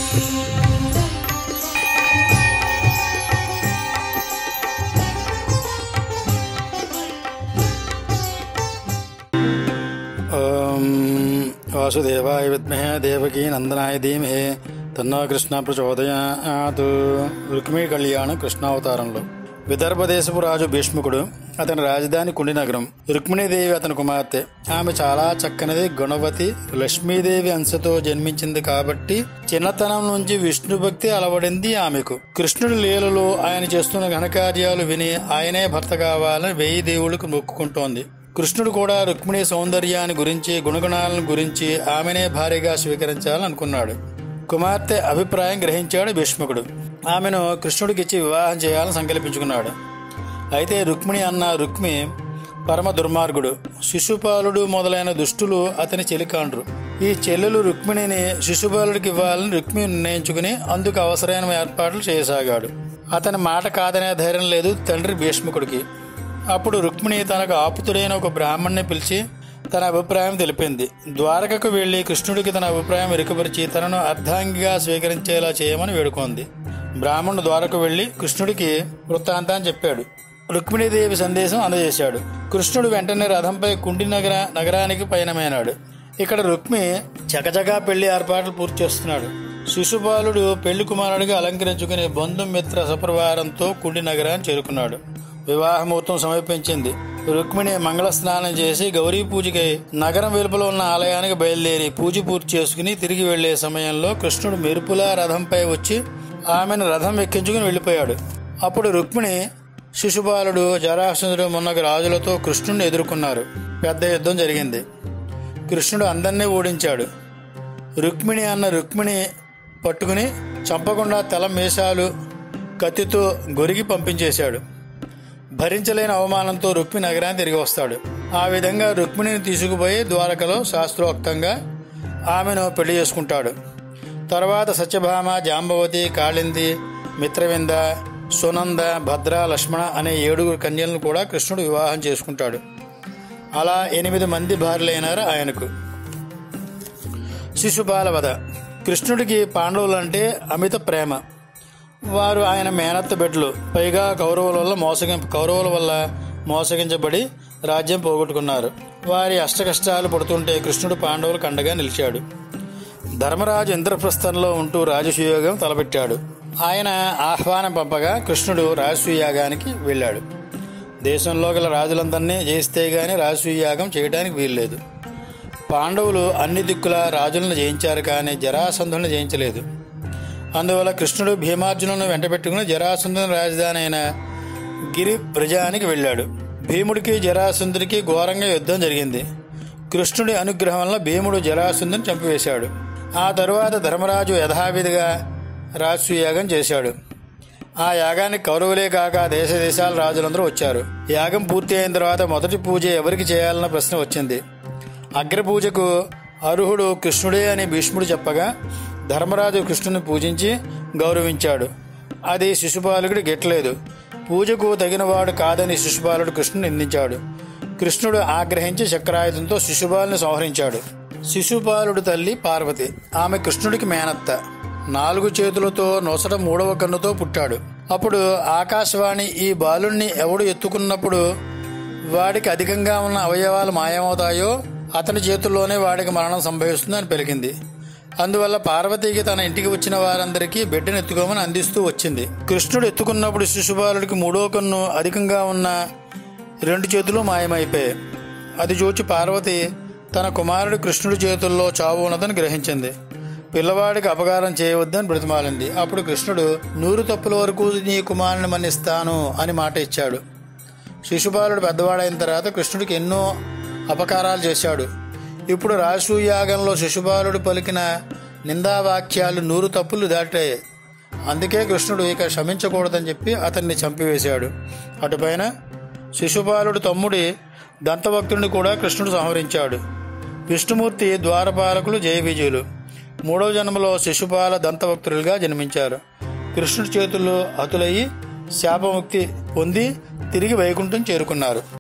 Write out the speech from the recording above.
ఓం వాసుదేవాయ విద్మహే దేవకీ నందనాయ ధీమహే తన్నో కృష్ణ ప్రచోదయాత్ రుక్మిణి కళ్యాణం కృష్ణావతారంలో విదర్భ దేశపు రాజు భీష్ముకుడు అతని రాజధాని కుండి నగరం రుక్మిణీదేవి అతని కుమార్తె ఆమె చాలా చక్కనిది గుణవతి లక్ష్మీదేవి అంశతో జన్మించింది కాబట్టి చిన్నతనం నుంచి విష్ణు భక్తి అలవడింది ఆమెకు కృష్ణుడి లీలలో ఆయన చేస్తున్న ఘనకార్యాలు విని ఆయనే భర్త కావాలని వెయ్యి దేవుళ్ళకు మొక్కుకుంటోంది కృష్ణుడు కూడా రుక్మిణి సౌందర్యాన్ని గురించి గుణగుణాలను గురించి ఆమెనే భార్యగా స్వీకరించాలని అనుకున్నాడు కుమార్తె అభిప్రాయం గ్రహించాడు భీష్ముకుడు ఆమెను కృష్ణుడికి ఇచ్చి వివాహం చేయాలని సంకల్పించుకున్నాడు అయితే రుక్మిణి అన్న రుక్మి పరమ దుర్మార్గుడు శిశుపాలుడు మొదలైన దుష్టులు అతని చెలికాండ్రు ఈ చెల్లెలు రుక్మిణిని శిశుపాలుడికి ఇవ్వాలని రుక్మి నిర్ణయించుకుని అందుకు అవసరమైన ఏర్పాట్లు చేయసాగాడు అతని మాట కాదనే ధైర్యం లేదు తండ్రి భీష్ముకుడికి అప్పుడు రుక్మిణి తనకు ఆపుతుడైన ఒక బ్రాహ్మణ్ణి పిలిచి తన అభిప్రాయం తెలిపింది ద్వారకకు వెళ్లి కృష్ణుడికి తన అభిప్రాయం ఎరుకపరిచి తనను అర్ధాంగిగా స్వీకరించేలా చేయమని వేడుకోంది బ్రాహ్మణుడు ద్వారకు వెళ్లి కృష్ణుడికి వృత్తాంతాన్ని చెప్పాడు రుక్మిణీదేవి సందేశం అందజేశాడు కృష్ణుడు వెంటనే రథంపై కుండి నగర నగరానికి పయనమైనాడు ఇక్కడ రుక్మి చకచకా పెళ్లి ఏర్పాట్లు పూర్తి చేస్తున్నాడు శిశుపాలుడు పెళ్లి కుమారుడిగా అలంకరించుకునే బంధుమిత్ర సపరివారంతో కుండి నగరాన్ని చేరుకున్నాడు వివాహముహూర్తం సమీపించింది రుక్మిణి మంగళ స్నానం చేసి గౌరీ పూజకై నగరం వెలుపల ఉన్న ఆలయానికి బయలుదేరి పూజ పూర్తి చేసుకుని తిరిగి వెళ్లే సమయంలో కృష్ణుడు మెరుపులా రథంపై వచ్చి ఆమెను రథం ఎక్కించుకుని వెళ్ళిపోయాడు అప్పుడు రుక్మిణి శిశుపాలుడు జరాసంధుడు మొన్నగ రాజులతో కృష్ణుడిని ఎదుర్కొన్నారు పెద్ద యుద్ధం జరిగింది కృష్ణుడు అందరినీ ఓడించాడు రుక్మిణి అన్న రుక్మిణి పట్టుకుని చంపకుండా తల మీసాలు కత్తితో గొరిగి పంపించేశాడు భరించలేని అవమానంతో రుక్మి నగరాన్ని తిరిగి వస్తాడు ఆ విధంగా రుక్మిణిని తీసుకుపోయి ద్వారకలో శాస్త్రోక్తంగా ఆమెను పెళ్లి చేసుకుంటాడు తర్వాత సత్యభామ జాంబవతి కాళింది మిత్రవింద సునంద భద్ర లక్ష్మణ అనే ఏడుగురు కన్యలను కూడా కృష్ణుడు వివాహం చేసుకుంటాడు అలా ఎనిమిది మంది భార్యలైనారు ఆయనకు శిశుపాల వధ కృష్ణుడికి పాండవులంటే అమిత ప్రేమ వారు ఆయన మేనత్త బిడ్డలు పైగా కౌరవుల వల్ల మోసగి కౌరవుల వల్ల మోసగించబడి రాజ్యం పోగొట్టుకున్నారు వారి అష్టకష్టాలు పడుతుంటే కృష్ణుడు పాండవులకు అండగా నిలిచాడు ధర్మరాజు ఇంద్రప్రస్థంలో ఉంటూ రాజసూయోగం తలపెట్టాడు ఆయన ఆహ్వానం పంపగా కృష్ణుడు రాజసూయాగానికి వెళ్ళాడు దేశంలో గల రాజులందరినీ జయిస్తే గాని రాజసూయాగం చేయడానికి వీల్లేదు పాండవులు అన్ని దిక్కుల రాజులను జయించారు కానీ జరాసంధులను జయించలేదు అందువల్ల కృష్ణుడు భీమార్జునులను వెంటబెట్టుకుని జరాసంధుని రాజధాని అయిన గిరి ప్రజానికి వెళ్ళాడు భీముడికి జరాసంధుడికి ఘోరంగా యుద్ధం జరిగింది కృష్ణుడి అనుగ్రహం వల్ల భీముడు జరాసంధుని చంపివేశాడు ఆ తరువాత ధర్మరాజు యథావిధిగా రాజసూయాగం చేశాడు ఆ యాగానికి కౌరవులే కాక దేశ దేశాల రాజులందరూ వచ్చారు యాగం పూర్తి అయిన తర్వాత మొదటి పూజ ఎవరికి చేయాలన్న ప్రశ్న వచ్చింది అగ్రపూజకు అర్హుడు కృష్ణుడే అని భీష్ముడు చెప్పగా ధర్మరాజు కృష్ణుని పూజించి గౌరవించాడు అది శిశుపాలుడికి గెట్టలేదు పూజకు తగినవాడు కాదని శిశుపాలుడు కృష్ణుని నిందించాడు కృష్ణుడు ఆగ్రహించి చక్రాయుధంతో శిశుపాలుని సంహరించాడు శిశుపాలుడు తల్లి పార్వతి ఆమె కృష్ణుడికి మేనత్త నాలుగు చేతులతో నొసట మూడవ కన్నుతో పుట్టాడు అప్పుడు ఆకాశవాణి ఈ బాలుణ్ణి ఎవడు ఎత్తుకున్నప్పుడు వాడికి అధికంగా ఉన్న అవయవాలు మాయమవుతాయో అతని చేతుల్లోనే వాడికి మరణం సంభవిస్తుందని పలికింది అందువల్ల పార్వతికి తన ఇంటికి వచ్చిన వారందరికీ బిడ్డను ఎత్తుకోమని అందిస్తూ వచ్చింది కృష్ణుడు ఎత్తుకున్నప్పుడు శిశుపాలుడికి మూడో కన్ను అధికంగా ఉన్న రెండు చేతులు మాయమైపోయాయి అది చూచి పార్వతి తన కుమారుడు కృష్ణుడి చేతుల్లో చావు ఉన్నదని గ్రహించింది పిల్లవాడికి అపకారం చేయవద్దని బ్రతిమాలింది అప్పుడు కృష్ణుడు నూరు తప్పుల వరకు నీ కుమారుని మన్నిస్తాను అని మాట ఇచ్చాడు శిశుపాలుడు పెద్దవాడైన తర్వాత కృష్ణుడికి ఎన్నో అపకారాలు చేశాడు ఇప్పుడు రాజసూయాగంలో శిశుపాలుడు పలికిన నిందావాక్యాలు నూరు తప్పులు దాటాయి అందుకే కృష్ణుడు ఇక క్షమించకూడదని చెప్పి అతన్ని చంపివేశాడు అటుపైన శిశుపాలుడు తమ్ముడి దంతభక్తుడిని కూడా కృష్ణుడు సంహరించాడు విష్ణుమూర్తి ద్వారపాలకులు జయ విజయులు మూడవ జన్మలో శిశుపాల దంతభక్తులుగా జన్మించారు కృష్ణుడి చేతుల్లో హతులయ్యి శాపముక్తి పొంది తిరిగి వైకుంఠం చేరుకున్నారు